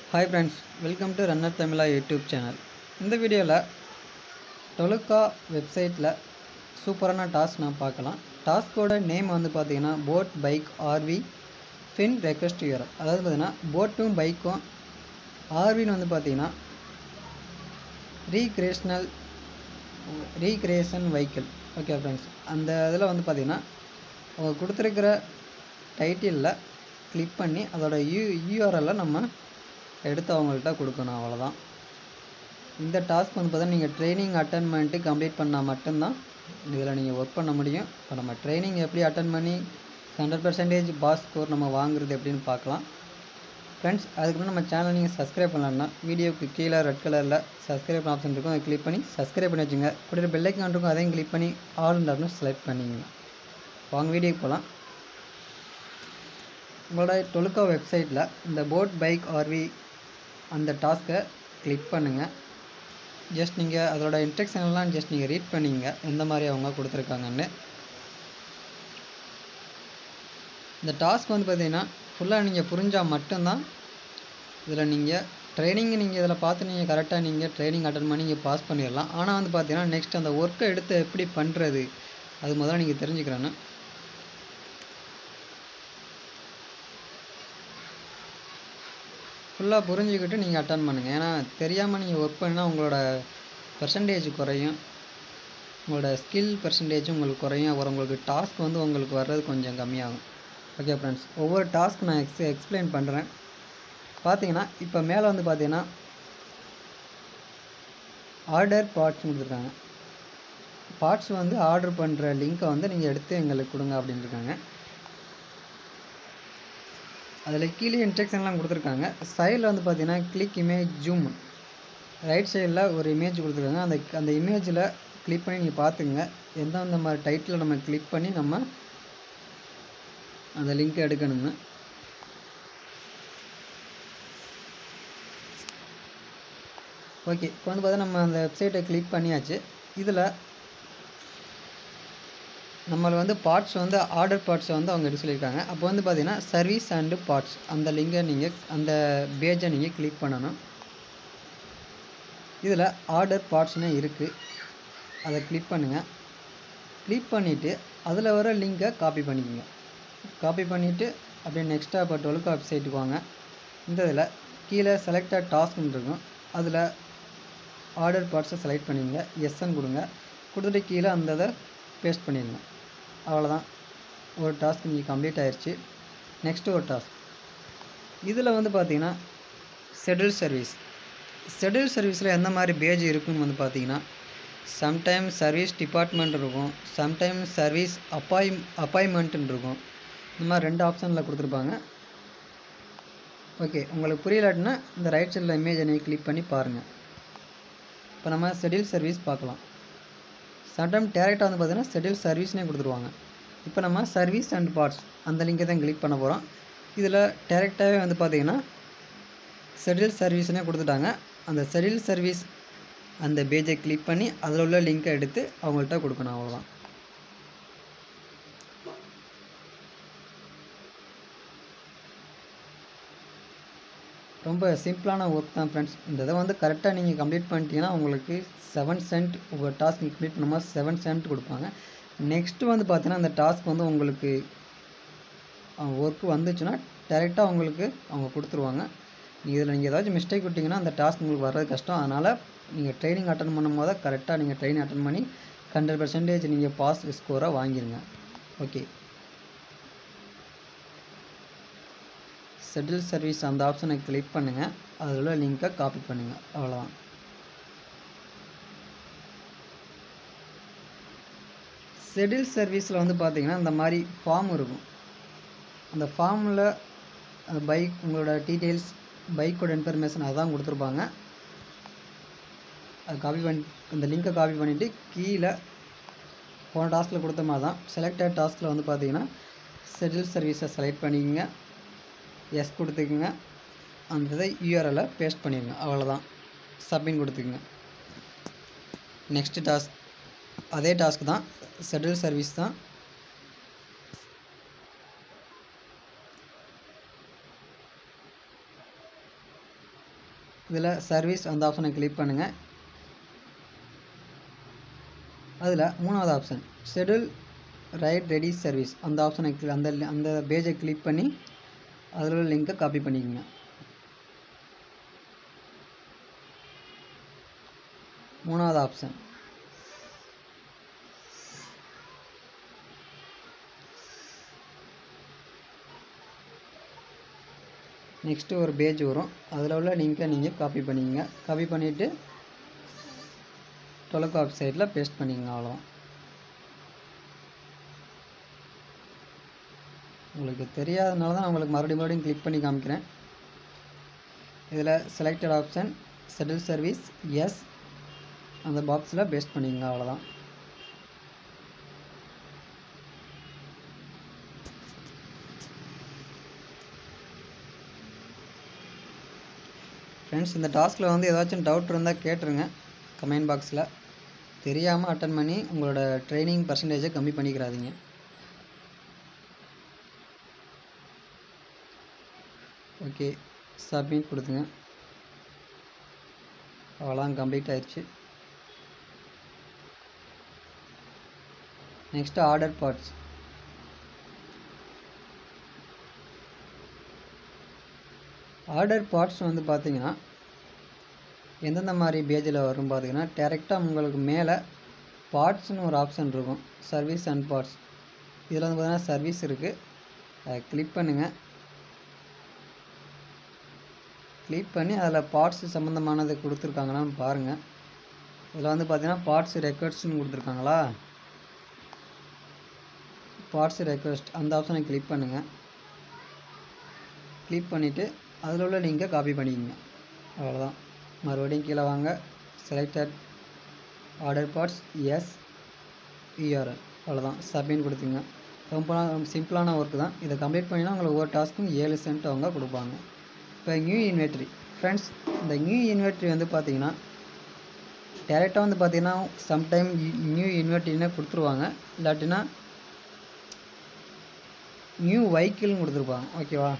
hi friends welcome to runner Tamizha YouTube channel இந்த வீடியோவில் டொலுக்கா வெப்சைட்டில் சூப்பரான டாஸ்க் நான் பார்க்கலாம் டாஸ்கோட நேம் வந்து பார்த்தீங்கன்னா boat bike RV find request URL அதாவது பார்த்தீங்கன்னா போட்டும் பைக்கும் ஆர்வின்னு வந்து பார்த்தீங்கன்னா recreational recreation vehicle okay friends அந்த இதில் வந்து பார்த்தீங்கன்னா அவங்க கொடுத்துருக்கிற டைட்டிலில் கிளிக் பண்ணி அதோட யூ யூஆர்எல்லை நம்ம எடுத்து அவங்கள்ட்ட கொடுக்கணும் அவ்வளோதான் இந்த டாஸ்க் வந்து பார்த்தா நீங்கள் ட்ரைனிங் அட்டன் பண்ணிட்டு கம்ப்ளீட் பண்ணால் மட்டும்தான் இதில் நீங்கள் ஒர்க் பண்ண முடியும் இப்போ நம்ம ட்ரைனிங் எப்படி அட்டன் பண்ணி ஹண்ட்ரட் பர்சன்டேஜ் பாஸ் ஸ்கோர் நம்ம வாங்குறது எப்படின்னு பார்க்கலாம் ஃப்ரெண்ட்ஸ் அதுக்கு நம்ம சேனல் நீங்கள் சப்ஸ்கிரைப் பண்ணலாம்னா வீடியோக்கு கீழே ரெட் கலரில் சப்ஸ்கிரைப் ஆப்ஷன் இருக்கும் அதை கிளிக் பண்ணி சப்ஸ்கிரைப் பண்ணி வச்சுங்க கூட பெல்லைக்கான் இருக்கும் அதையும் கிளிக் பண்ணி ஆல் அப்படின்னு செலக்ட் பண்ணிங்க வாங்க வீடியோக்கு போகலாம் உங்களோட டொலுக்கா வெப்சைட்டில் இந்த போட் பைக் ஆர்வி அந்த டாஸ்க்கை கிளிக் பண்ணுங்கள் ஜஸ்ட் நீங்கள் அதோட இன்ஸ்ட்ரக்ஷன்லாம் ஜஸ்ட் நீங்கள் ரீட் பண்ணிங்க எந்த மாதிரி அவங்க கொடுத்துருக்காங்கன்னு இந்த டாஸ்க் வந்து பார்த்தீங்கன்னா ஃபுல்லாக நீங்கள் புரிஞ்சால் மட்டும்தான் இதில் நீங்கள் ட்ரைனிங் நீங்கள் இதில் பார்த்து நீங்கள் கரெக்டாக நீங்கள் ட்ரைனிங் அட்டன் பண்ணி நீங்கள் பாஸ் பண்ணிடலாம் ஆனால் வந்து பார்த்தீங்கன்னா நெக்ஸ்ட் அந்த ஒர்க்கை எடுத்து எப்படி பண்ணுறது அது முதல்ல நீங்கள் தெரிஞ்சுக்கிறேன்னு ஃபுல்லாக புரிஞ்சுக்கிட்டு நீங்கள் அட்டன் பண்ணுங்கள் ஏன்னா தெரியாமல் நீங்கள் ஒர்க் பண்ணால் உங்களோட பர்சன்டேஜ் குறையும் உங்களோட ஸ்கில் பர்சன்டேஜும் உங்களுக்கு குறையும் அப்புறம் உங்களுக்கு டாஸ்க் வந்து உங்களுக்கு வர்றது கொஞ்சம் கம்மியாகும் ஓகே ஃப்ரெண்ட்ஸ் ஒவ்வொரு டாஸ்க் நான் எக்ஸ் எக்ஸ்பிளைன் பண்ணுறேன் பார்த்தீங்கன்னா இப்போ மேலே வந்து பார்த்தீங்கன்னா ஆர்டர் பார்ட்ஸ் கொடுத்துருக்காங்க பார்ட்ஸ் வந்து ஆர்டர் பண்ணுற லிங்க்கை வந்து நீங்கள் எடுத்து எங்களுக்கு கொடுங்க அப்படின்னு இருக்காங்க அதில் கீழே இன்ஸ்ட்ரக்ஷன்லாம் கொடுத்துருக்காங்க சைடில் வந்து பார்த்தீங்கன்னா கிளிக் இமேஜ் ஜூம் ரைட் சைடில் ஒரு இமேஜ் கொடுத்துருக்காங்க அந்த அந்த இமேஜில் கிளிக் பண்ணி நீங்கள் பார்த்துங்க எந்தெந்த மாதிரி டைட்டில் நம்ம கிளிக் பண்ணி நம்ம அந்த லிங்க்கை எடுக்கணும்னு ஓகே இப்போ வந்து பார்த்தா நம்ம அந்த வெப்சைட்டை கிளிக் பண்ணியாச்சு இதில் நம்மளை வந்து பார்ட்ஸ் வந்து ஆர்டர் பார்ட்ஸை வந்து அவங்க எடுத்து சொல்லியிருக்காங்க அப்போ வந்து பார்த்தீங்கன்னா சர்வீஸ் அண்டு பார்ட்ஸ் அந்த லிங்கை நீங்கள் அந்த பேஜை நீங்கள் கிளிக் பண்ணணும் இதில் ஆர்டர் பார்ட்ஸ்னு இருக்குது அதை கிளிக் பண்ணுங்கள் கிளிக் பண்ணிவிட்டு அதில் வர லிங்கை காப்பி பண்ணிக்கோங்க காப்பி பண்ணிவிட்டு அப்படியே நெக்ஸ்ட்டாக இப்போ டுவெல்க் வெப்சைட்டுக்கு வாங்க இந்த இதில் கீழே செலக்டட் டாஸ்க்னு இருக்கும் அதில் ஆர்டர் பார்ட்ஸை செலக்ட் பண்ணிங்க எஸ்என் கொடுங்க கொடுத்துட்டு கீழே அந்த இதை பேஸ்ட் பண்ணிடுங்க அவ்வளோதான் ஒரு டாஸ்க் இங்கே கம்ப்ளீட் ஆயிடுச்சு நெக்ஸ்ட்டு ஒரு டாஸ்க் இதில் வந்து பார்த்தீங்கன்னா ஷெடியூல் சர்வீஸ் ஷெடியூல் சர்வீஸில் எந்த மாதிரி பேஜ் இருக்குன்னு வந்து பார்த்தீங்கன்னா சம்டைம் சர்வீஸ் டிபார்ட்மெண்ட் இருக்கும் சம்டைம் சர்வீஸ் அப்பாய் அப்பாயின்மெண்ட்டுன்னு இருக்கும் இந்த மாதிரி ரெண்டு ஆப்ஷனில் கொடுத்துருப்பாங்க ஓகே உங்களுக்கு புரியலாட்டினா இந்த ரைட் சைடில் இமேஜை நீங்கள் கிளிக் பண்ணி பாருங்கள் இப்போ நம்ம ஷெடியூல் சர்வீஸ் பார்க்கலாம் சம்டைம் டேரெக்டாக வந்து பார்த்தீங்கன்னா ஷெடியூல் சர்வீஸ்னே கொடுத்துருவாங்க இப்போ நம்ம சர்வீஸ் அண்ட் பார்ட்ஸ் அந்த லிங்கை தான் கிளிக் பண்ண போகிறோம் இதில் டேரெக்டாகவே வந்து பார்த்தீங்கன்னா ஷெடியூல் சர்வீஸ்னே கொடுத்துட்டாங்க அந்த ஷெடியூல் சர்வீஸ் அந்த பேஜை கிளிக் பண்ணி அதில் உள்ள லிங்கை எடுத்து அவங்கள்ட்ட கொடுக்கணும் அவ்வளோதான் ரொம்ப சிம்பிளான ஒர்க் தான் ஃப்ரெண்ட்ஸ் இந்த இதை வந்து கரெக்டாக நீங்கள் கம்ப்ளீட் பண்ணிட்டீங்கன்னா உங்களுக்கு செவன் சென்ட் உங்கள் டாஸ்க் கம்ப்ளீட் பண்ணும்போது செவன் சென்ட் கொடுப்பாங்க நெக்ஸ்ட்டு வந்து பார்த்தீங்கன்னா அந்த டாஸ்க் வந்து உங்களுக்கு ஒர்க்கு வந்துச்சுன்னா டேரெக்டாக உங்களுக்கு அவங்க கொடுத்துருவாங்க இதில் நீங்கள் ஏதாச்சும் மிஸ்டேக் விட்டிங்கன்னா அந்த டாஸ்க் உங்களுக்கு வர்றது கஷ்டம் அதனால் நீங்கள் ட்ரைனிங் அட்டன் பண்ணும் போது கரெக்டாக நீங்கள் ட்ரைனிங் அட்டன் பண்ணி ஹண்ட்ரட் பர்சன்டேஜ் நீங்கள் பாஸ் ஸ்கோராக வாங்கிடுங்க ஓகே செட்டில் சர்வீஸ் அந்த ஆப்ஷனை கிளிக் பண்ணுங்கள் அதில் உள்ள லிங்க்கை காப்பி பண்ணுங்கள் அவ்வளோதான் செடில் சர்வீஸில் வந்து பார்த்தீங்கன்னா இந்த மாதிரி ஃபார்ம் இருக்கும் அந்த ஃபார்மில் பைக் உங்களோட டீட்டெயில்ஸ் பைக்கோட இன்ஃபர்மேஷன் அதான் கொடுத்துருப்பாங்க அது காப்பி பண்ணி இந்த லிங்க்கை காப்பி பண்ணிவிட்டு கீழே போன டாஸ்கில் கொடுத்த மாதிரி தான் செலக்டட் டாஸ்கில் வந்து பார்த்தீங்கன்னா செட்டில் சர்வீஸை செலக்ட் பண்ணிக்கோங்க எஸ் கொடுத்துக்குங்க அந்த இதை யூஆர்எல்லை பேஸ்ட் பண்ணிடுங்க அவ்வளோதான் சப்மிட் கொடுத்துக்குங்க நெக்ஸ்ட்டு டாஸ்க் அதே டாஸ்க் தான் ஷெட்யூல் சர்வீஸ் தான் இதில் சர்வீஸ் அந்த ஆப்ஷனை கிளிக் பண்ணுங்கள் அதில் மூணாவது option schedule right ready service அந்த ஆப்ஷனை அந்த அந்த பேஜை கிளிக் பண்ணி அதில் உள்ள லிங்கை காப்பி பண்ணிக்கோங்க மூணாவது ஆப்ஷன் நெக்ஸ்ட்டு ஒரு பேஜ் வரும் அதில் உள்ள லிங்கை நீங்கள் காப்பி பண்ணிக்கங்க காப்பி பண்ணிவிட்டு டொலக்கோ வெப்சைட்டில் பேஸ்ட் பண்ணிக்கங்க அவ்வளோதான் உங்களுக்கு தெரியாதனால தான் நான் உங்களுக்கு மறுபடியும் மறுபடியும் கிளிக் பண்ணி காமிக்கிறேன் இதில் செலக்டட் ஆப்ஷன் செட்டில் சர்வீஸ் எஸ் அந்த பாக்ஸில் பேஸ்ட் பண்ணிக்கங்க அவ்வளோதான் ஃப்ரெண்ட்ஸ் இந்த டாஸ்கில் வந்து ஏதாச்சும் டவுட் இருந்தால் கேட்டுருங்க கமெண்ட் பாக்ஸில் தெரியாமல் அட்டன் பண்ணி உங்களோட ட்ரைனிங் பர்சன்டேஜை கம்மி பண்ணிக்கிறாதீங்க ஓகே சப்மிட் கொடுத்துங்க அவ்வளோதான் கம்ப்ளீட் ஆயிடுச்சு next order parts order parts வந்து பார்த்தீங்கன்னா எந்தெந்த மாதிரி பேஜில் வரும் பார்த்தீங்கன்னா டேரெக்டாக உங்களுக்கு மேலே பார்ட்ஸ்னு ஒரு ஆப்ஷன் இருக்கும் சர்வீஸ் அண்ட் பார்ட்ஸ் இதில் வந்து பார்த்தீங்கன்னா சர்வீஸ் இருக்குது அதை கிளிக் பண்ணுங்கள் கிளிக் பண்ணி அதில் பார்ட்ஸ் சம்மந்தமானது கொடுத்துருக்காங்களான்னு பாருங்கள் இதில் வந்து பார்த்தீங்கன்னா பார்ட்ஸ் ரெக்வஸ்ட்னு கொடுத்துருக்காங்களா பார்ட்ஸ் ரெக்வஸ்ட் அந்த ஆப்ஷனை கிளிக் பண்ணுங்கள் கிளிக் பண்ணிவிட்டு அதில் உள்ள லிங்கை காப்பி பண்ணிக்கோங்க அவ்வளோதான் மறுபடியும் கீழே வாங்க செலக்டட் ஆர்டர் பார்ட்ஸ் எஸ் யூஆர்எல் அவ்வளோதான் சப்மிட் கொடுத்துங்க ரொம்ப ரொம்ப சிம்பிளான ஒர்க்கு தான் இதை கம்ப்ளீட் பண்ணினா உங்களுக்கு ஒவ்வொரு டாஸ்க்கும் ஏழு சென்ட் அவங்க கொடுப்பாங்க இப்போ நியூ இன்வெர்ட்ரி ஃப்ரெண்ட்ஸ் இந்த நியூ இன்வெர்ட்ரி வந்து பார்த்தீங்கன்னா டேரெக்டாக வந்து பார்த்தீங்கன்னா சம்டைம் நியூ இன்வெர்ட்ரினே கொடுத்துருவாங்க இல்லாட்டினா நியூ வெஹிக்கிள்னு கொடுத்துருப்பாங்க ஓகேவா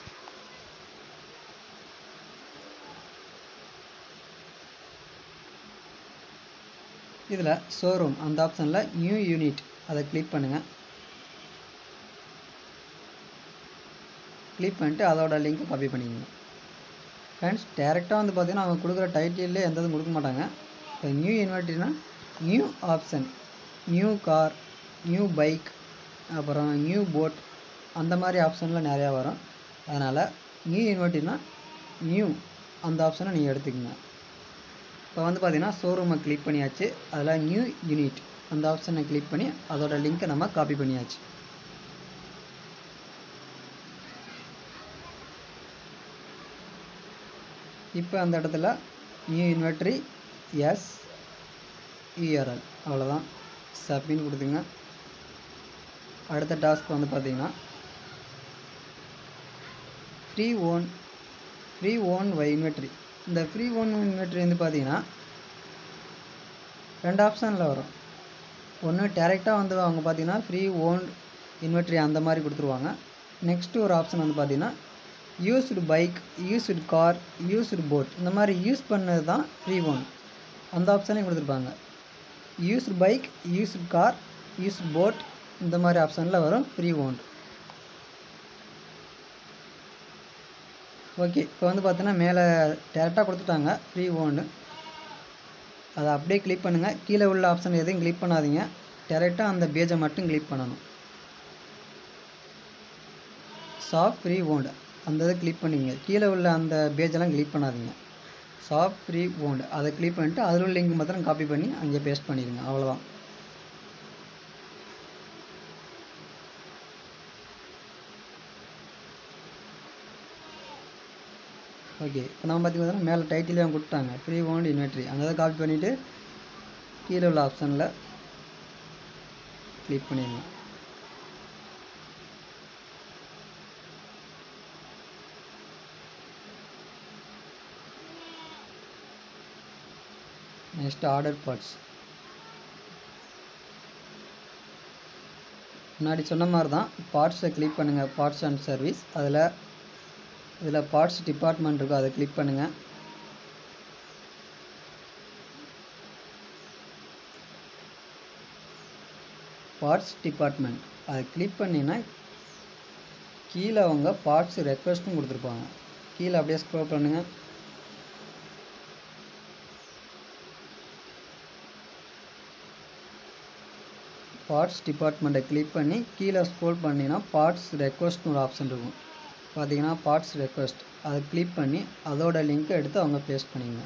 இதில் ஷோரூம் அந்த ஆப்ஷனில் நியூ யூனிட் அதை கிளிக் பண்ணுங்கள் கிளிக் பண்ணிட்டு அதோட லிங்க்கை காப்பி பண்ணிக்கோங்க ஃப்ரெண்ட்ஸ் டேரெக்டாக வந்து பார்த்தீங்கன்னா அவங்க கொடுக்குற டைட்டிலே எந்த இதுவும் கொடுக்க மாட்டாங்க இப்போ நியூ இன்வெர்ட்ரினா new option new car new bike அப்புறம் நியூ போட் அந்த மாதிரி ஆப்ஷனில் நிறையா வரும் அதனால் நியூ இன்வெர்ட்ரினா நியூ அந்த ஆப்ஷனை நீங்கள் எடுத்துக்கோங்க இப்போ வந்து பார்த்தீங்கன்னா ஷோரூமை கிளிக் பண்ணியாச்சு அதில் நியூ யூனிட் அந்த ஆப்ஷனை கிளிக் பண்ணி அதோட லிங்க்கை நம்ம காப்பி பண்ணியாச்சு இப்போ அந்த இடத்துல நியூ இன்வெர்ட்ரி எஸ் இஆர்எல் அவ்வளோதான் சப்மிட் கொடுத்துங்க அடுத்த டாஸ்க் வந்து பார்த்தீங்கன்னா pre owned pre owned by inventory இந்த ஃப்ரீ ஓன் இன்வெர்ட்ரி வந்து பார்த்தீங்கன்னா ரெண்டு ஆப்ஷனில் வரும் ஒன்று டேரெக்டாக வந்து அவங்க பார்த்தீங்கன்னா ஃப்ரீ ஓன் இன்வெர்ட்ரி அந்த மாதிரி கொடுத்துருவாங்க நெக்ஸ்ட்டு ஒரு ஆப்ஷன் வந்து பார்த்தீங்கன்னா used bike used car used boat இந்த மாதிரி யூஸ் பண்ணது தான் ஃப்ரீ ஓன் அந்த ஆப்ஷனையும் கொடுத்துருப்பாங்க used bike used car used boat இந்த மாதிரி ஆப்ஷனில் வரும் ஃப்ரீ ஓன் ஓகே இப்போ வந்து பார்த்தீங்கன்னா மேலே டேரெக்டாக கொடுத்துட்டாங்க ஃப்ரீ ஓன்னு அதை அப்படியே கிளிக் பண்ணுங்கள் கீழே உள்ள ஆப்ஷன் எதையும் கிளிக் பண்ணாதீங்க டேரெக்டாக அந்த பேஜை மட்டும் கிளிக் பண்ணணும் ஷாப் ஃப்ரீ ஓண்டு அந்த இதை கிளிக் பண்ணிங்க கீழே உள்ள அந்த பேஜெல்லாம் கிளிக் பண்ணாதீங்க ஷாப் ஃப்ரீ ஓண்டு அதை கிளிக் பண்ணிவிட்டு அதில் உள்ள லிங்க் மாத்திரம் காப்பி பண்ணி அங்கே பேஸ்ட் பண்ணிடுங்க அவ்வளோதான் ஓகே இப்போ நம்ம பார்த்தீங்கன்னா மேலே டைட்டிலே அவங்க கொடுத்தாங்க ஃப்ரீ ஓன்ட் இன்வெர்ட்ரி அந்த இதை காப்பி பண்ணிவிட்டு கீழே உள்ள ஆப்ஷனில் கிளிக் பண்ணிடுங்க நெக்ஸ்ட் ஆர்டர் பார்ட்ஸ் முன்னாடி சொன்ன மாதிரி தான் பார்ட்ஸை கிளிக் பண்ணுங்கள் பார்ட்ஸ் அண்ட் சர்வீஸ் அதில் இதில் பார்ட்ஸ் டிபார்ட்மெண்ட் இருக்கும் அதை கிளிக் பண்ணுங்கள் பார்ட்ஸ் டிபார்ட்மெண்ட் அதை கிளிக் பண்ணினா கீழே அவங்க பார்ட்ஸ் ரெக்வஸ்ட்டும் கொடுத்துருப்பாங்க கீழே அப்படியே ஸ்க்ரோல் பண்ணுங்கள் பார்ட்ஸ் டிபார்ட்மெண்ட்டை கிளிக் பண்ணி கீழே ஸ்க்ரோல் பண்ணினா பார்ட்ஸ் ரெக்வஸ்ட்னு ஒரு ஆப்ஷன் இருக்கும் பார்த்தீங்கன்னா பார்ட்ஸ் ரெக்வஸ்ட் அதை கிளிக் பண்ணி அதோட லிங்க்கை எடுத்து அவங்க பேஸ்ட் பண்ணிங்க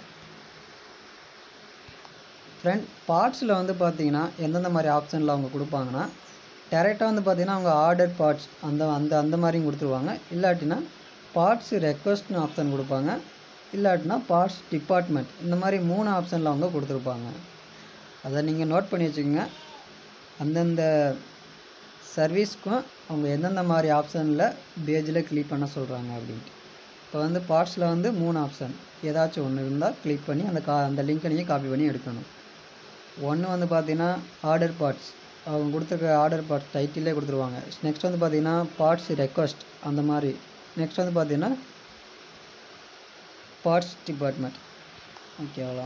ஃப்ரெண்ட் பார்ட்ஸில் வந்து பார்த்தீங்கன்னா எந்தெந்த மாதிரி ஆப்ஷனில் அவங்க கொடுப்பாங்கன்னா டேரெக்டாக வந்து பார்த்தீங்கன்னா அவங்க ஆர்டர் பார்ட்ஸ் அந்த அந்த அந்த மாதிரியும் கொடுத்துருவாங்க இல்லாட்டினா பார்ட்ஸ் ரெக்வஸ்ட்னு ஆப்ஷன் கொடுப்பாங்க இல்லாட்டினா பார்ட்ஸ் டிபார்ட்மெண்ட் இந்த மாதிரி மூணு ஆப்ஷனில் அவங்க கொடுத்துருப்பாங்க அதை நீங்கள் நோட் பண்ணி வச்சுக்கோங்க அந்தந்த சர்வீஸ்க்கும் அவங்க எந்தெந்த மாதிரி ஆப்ஷனில் பேஜில் கிளிக் பண்ண சொல்கிறாங்க அப்படின்ட்டு இப்போ வந்து பார்ட்ஸில் வந்து மூணு ஆப்ஷன் ஏதாச்சும் ஒன்று இருந்தால் கிளிக் பண்ணி அந்த கா அந்த லிங்க்கை நீங்கள் காப்பி பண்ணி எடுக்கணும் ஒன்று வந்து பார்த்தீங்கன்னா ஆர்டர் பார்ட்ஸ் அவங்க கொடுத்துருக்க ஆர்டர் பார்ட்ஸ் டைட்டிலே கொடுத்துருவாங்க நெக்ஸ்ட் வந்து பார்த்தீங்கன்னா பார்ட்ஸ் ரெக்வஸ்ட் அந்த மாதிரி நெக்ஸ்ட் வந்து பார்த்தீங்கன்னா பார்ட்ஸ் டிபார்ட்மெண்ட் ஓகே அவ்வளோ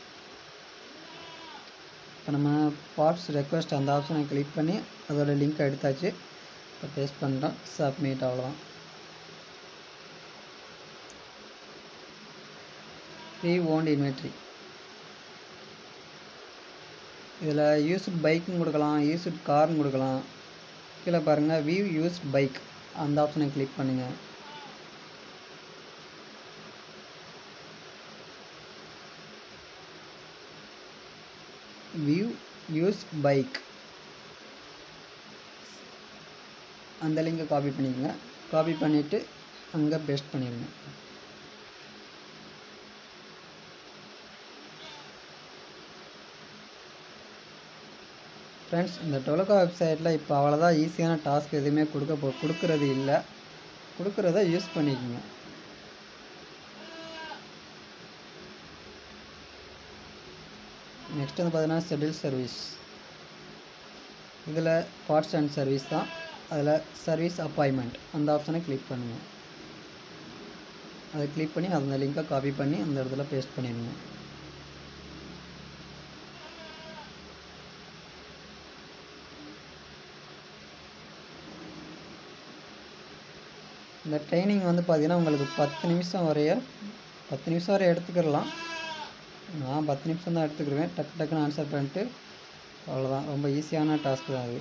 இப்போ நம்ம பார்ட்ஸ் ரெக்வஸ்ட் அந்த ஆப்ஷனை கிளிக் பண்ணி அதோட லிங்க்கை எடுத்தாச்சு இப்போ பேஸ்ட் பண்ணிட்டோம் சப்மிட் அவ்வளோதான் ப்ரீ ஓன்ட் இன்வென்ட்ரி இதில் யூஸ்ட் பைக்கும் கொடுக்கலாம் யூஸ்ட் கார்னு கொடுக்கலாம் கீழே பாருங்கள் வியூ யூஸ் பைக் அந்த ஆப்ஷனை கிளிக் பண்ணுங்கள் வியூ யூஸ் பைக் அந்த லிங்கை காப்பி பண்ணிக்கோங்க காப்பி பண்ணிவிட்டு அங்கே பேஸ்ட் பண்ணிடுங்க ஃப்ரெண்ட்ஸ் இந்த டொலக்கா வெப்சைட்டில் இப்போ அவ்வளோதான் ஈஸியான டாஸ்க் எதுவுமே கொடுக்க போ கொடுக்கறது இல்லை கொடுக்குறத யூஸ் பண்ணிக்கோங்க நெக்ஸ்ட் வந்து பார்த்தீங்கன்னா ஷெட்யூல் சர்வீஸ் இதில் பார்ட்ஸ் அண்ட் சர்வீஸ் தான் அதில் சர்வீஸ் அப்பாயின்மெண்ட் அந்த ஆப்ஷனை கிளிக் பண்ணுங்கள் அதை கிளிக் பண்ணி அந்த லிங்கை காப்பி பண்ணி அந்த இடத்துல பேஸ்ட் பண்ணிடுங்க இந்த ட்ரைனிங் வந்து பார்த்தீங்கன்னா உங்களுக்கு பத்து நிமிஷம் வரைய பத்து நிமிஷம் வரை எடுத்துக்கிடலாம் நான் பத்து நிமிஷம் தான் எடுத்துக்கிடுவேன் டக்கு டக்குன்னு ஆன்சர் பண்ணிட்டு அவ்வளோதான் ரொம்ப ஈஸியான டாஸ்க் தான் அது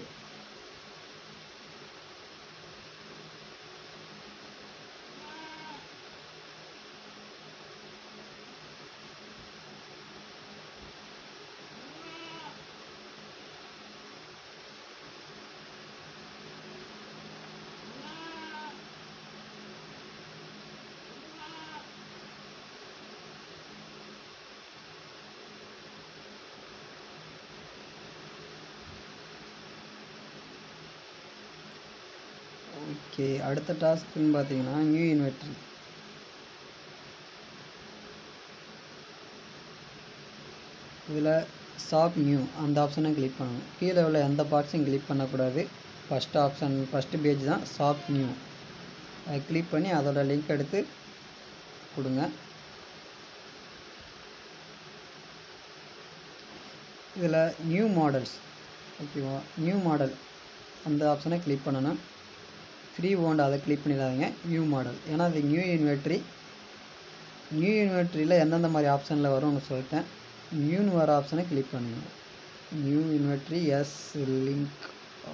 ஓகே அடுத்த டாஸ்க்குன்னு பார்த்தீங்கன்னா நியூ இன்வெர்ட்ரி இதில் ஷாப் நியூ அந்த ஆப்ஷனை கிளிக் பண்ணணும் கீழே உள்ள எந்த பார்ட்ஸையும் கிளிக் பண்ணக்கூடாது ஃபஸ்ட் ஆப்ஷன் ஃபஸ்ட்டு பேஜ் தான் ஷாப் நியூ அதை கிளிக் பண்ணி அதோட லிங்க் எடுத்து கொடுங்க இதில் நியூ மாடல்ஸ் ஓகேவா நியூ மாடல் அந்த ஆப்ஷனை கிளிக் பண்ணணும் ஃப்ரீ ஓண்ட் அதை கிளிக் பண்ணிடாதீங்க நியூ மாடல் ஏன்னா அது நியூ இன்வெர்ட்ரி நியூ இன்வெர்ட்ரியில் எந்தெந்த மாதிரி ஆப்ஷனில் வரும்னு சொல்லிட்டேன் நியூன்னு வர ஆப்ஷனை கிளிக் பண்ணுங்க நியூ இன்வெர்ட்ரி எஸ் லிங்க்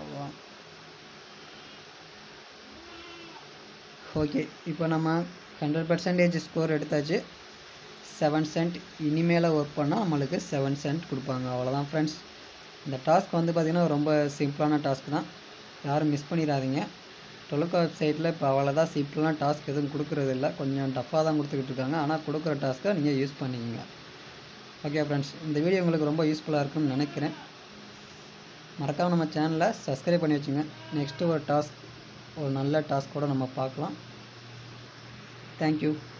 ஓகே இப்போ நம்ம ஹண்ட்ரட் பர்சன்டேஜ் ஸ்கோர் எடுத்தாச்சு செவன் சென்ட் இனிமேல் ஒர்க் பண்ணால் நம்மளுக்கு செவன் சென்ட் கொடுப்பாங்க அவ்வளோதான் ஃப்ரெண்ட்ஸ் இந்த டாஸ்க் வந்து பார்த்திங்கன்னா ரொம்ப சிம்பிளான டாஸ்க் தான் யாரும் மிஸ் பண்ணிடாதீங்க டொலக்கோ வெப்சைட்டில் இப்போ அவ்வளோதான் சிம்பிளான டாஸ்க் எதுவும் கொடுக்குறது இல்லை கொஞ்சம் டஃப்பாக தான் கொடுத்துக்கிட்டு இருக்காங்க ஆனால் கொடுக்குற டாஸ்க்கை நீங்கள் யூஸ் பண்ணிக்கோங்க ஓகே ஃப்ரெண்ட்ஸ் இந்த வீடியோ உங்களுக்கு ரொம்ப யூஸ்ஃபுல்லாக இருக்கும்னு நினைக்கிறேன் மறக்காமல் நம்ம சேனலை சப்ஸ்கிரைப் பண்ணி வச்சுங்க நெக்ஸ்ட்டு ஒரு டாஸ்க் ஒரு நல்ல டாஸ்க்கோடு நம்ம பார்க்கலாம் தேங்க்யூ